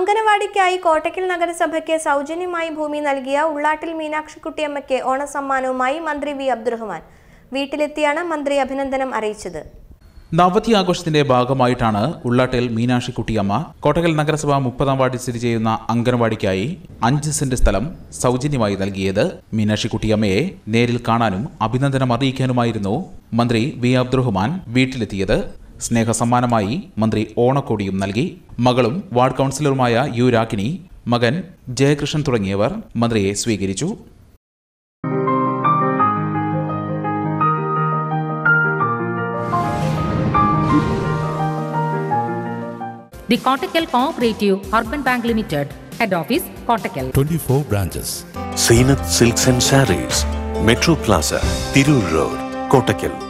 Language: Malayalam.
അങ്കനവാടിക്കായി കോട്ടക്കൽ നഗരസഭയ്ക്ക് സൗജന്യമായി ഭൂമി നൽകിയ ഉള്ളാട്ടിൽ മീനാക്ഷിക്കുട്ടിയമ്മയ്ക്ക് ഓണസമ്മാനവുമായി മന്ത്രി വി അബ്ദുറഹ്മാൻ വീട്ടിലെത്തിയാണ് മന്ത്രി അഭിനന്ദനം അറിയിച്ചത് നവതി ആഘോഷത്തിന്റെ ഭാഗമായിട്ടാണ് ഉള്ളാട്ടിൽ മീനാക്ഷിക്കുട്ടിയമ്മ കോട്ടകൽ നഗരസഭ മുപ്പതാം വാർഡിൽ സ്ഥിതി ചെയ്യുന്ന അംഗനവാടിക്കായി അഞ്ച് സെന്റ് സ്ഥലം സൗജന്യമായി നൽകിയത് മീനാക്ഷിക്കുട്ടിയമ്മയെ നേരിൽ കാണാനും അഭിനന്ദനം അറിയിക്കാനുമായിരുന്നു മന്ത്രി വി അബ്ദുറഹ്മാൻ വീട്ടിലെത്തിയത് സ്നേഹസമ്മാനമായി മന്ത്രി ഓണക്കോടിയും നൽകി മകളും വാർഡ് കൗൺസിലറുമായ യു രാഖിനി മകൻ ജയകൃഷ്ണൻ തുടങ്ങിയവർ മന്ത്രിയെ സ്വീകരിച്ചു The Kottakkal Cooperative Urban Bank Limited, Head Office, Kottakkal. 24 branches. Seenath silks and sarees metro plaza Tirur road Kottakkal